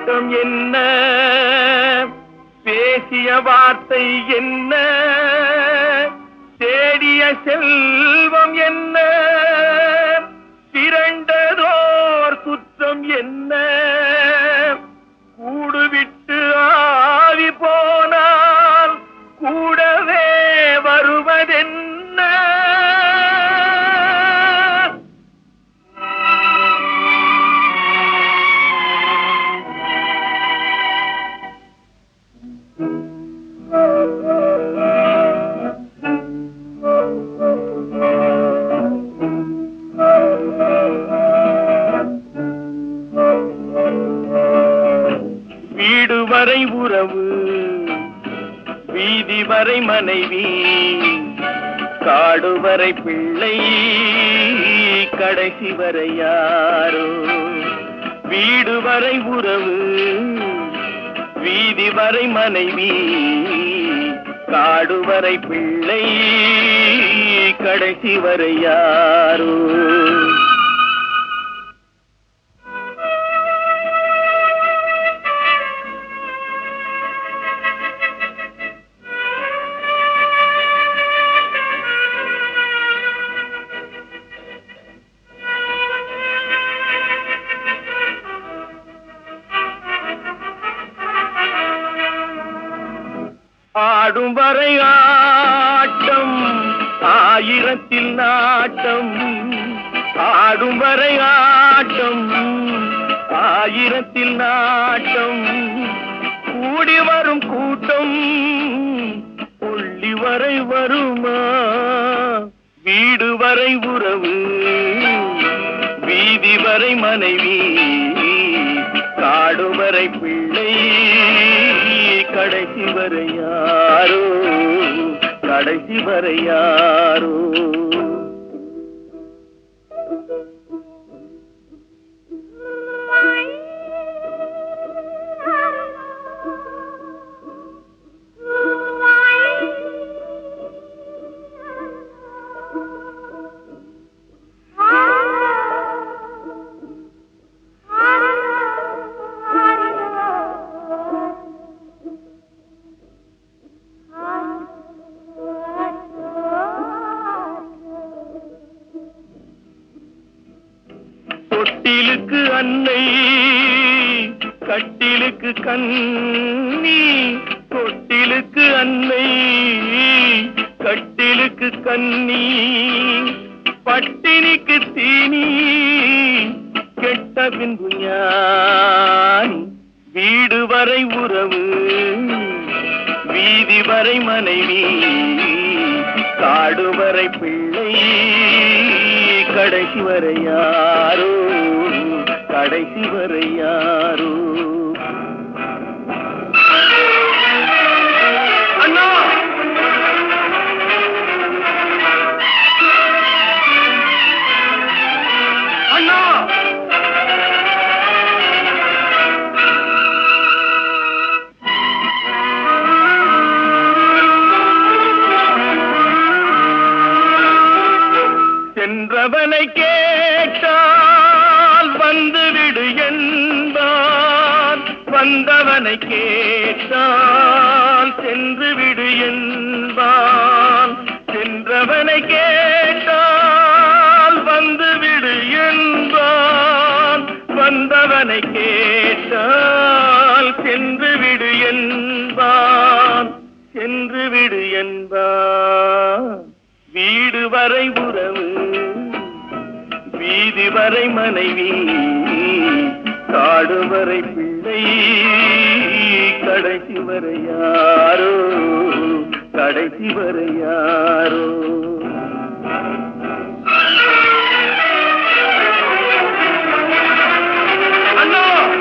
கூட்டம் என்ன பேசிய வார்த்தை என்ன தேடிய செல்வம் என்ன திரண்டதோர் குற்றம் என்ன கூடு விட்டு ஆவி போனால் கூடவே வருவதென்ன வீடு வரை உறவு வீதி வரை மனைவி காடு வரை பிள்ளை கடைசி வரை யாரோ வீடு வரை உறவு வீதி வரை மனைவி காடு வரை பிள்ளை கடைசி வரை யாரோ ஆடும் வரை ஆட்டம் ஆயிரத்தில் நாட்டம் ஆடும் வரை ஆட்டம் ஆயிரத்தில் நாட்டம் கூடி வரும் கூட்டம் புள்ளி வரை வருமா வீடு வரை உறவு வீதி வரை மனைவி காடு வரை பிள்ளை கடைசி வரை யாரோ கடைசி வரை யாரோ தொட்டிலுக்கு அன்னை கட்டிலுக்கு கண்ணி தொட்டிலுக்கு அன்னை கட்டிலுக்கு கண்ணி பட்டினிக்கு தீனி கெட்ட பின்பு ஞானி வீடு வரை உறவு வீதி வரை மனைவி காடு வரை பிள்ளை கடைசி வரை யாரோ கடைசி வரை யாரோ அண்ணா அண்ணா சென்றவனை கேட்டால் வந்துவிடு என்பான் வந்தவனை கேட்டால் சென்று விடு என்பான் சென்றவனை கேட்டால் வந்துவிடு என்பான் வந்தவனை கேட்டால் சென்று விடு என்பான் சென்று விடு என்பான் வீடு வரை உறவு வீதி வரை மனைவி காடு வரை பிள்ளை கடைசி வரை யாரோ கடைசி வரை யாரோ அண்ணா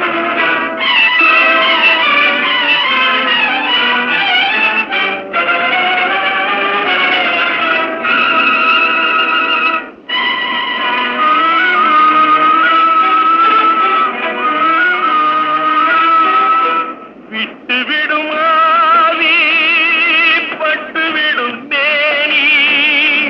விட்டு விடும் ஆவி பட்டு விடும் தேனி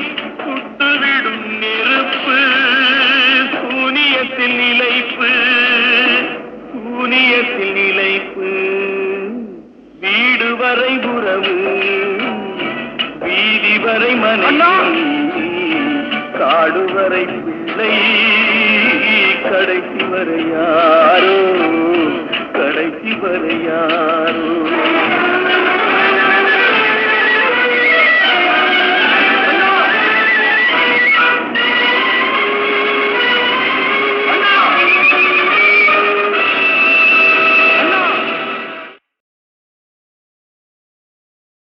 வீதி வரை அண்ணா! மனைவி காடு வரை பிள்ளை கடைசி வரை யாரோ கடைசி வரை யாரோ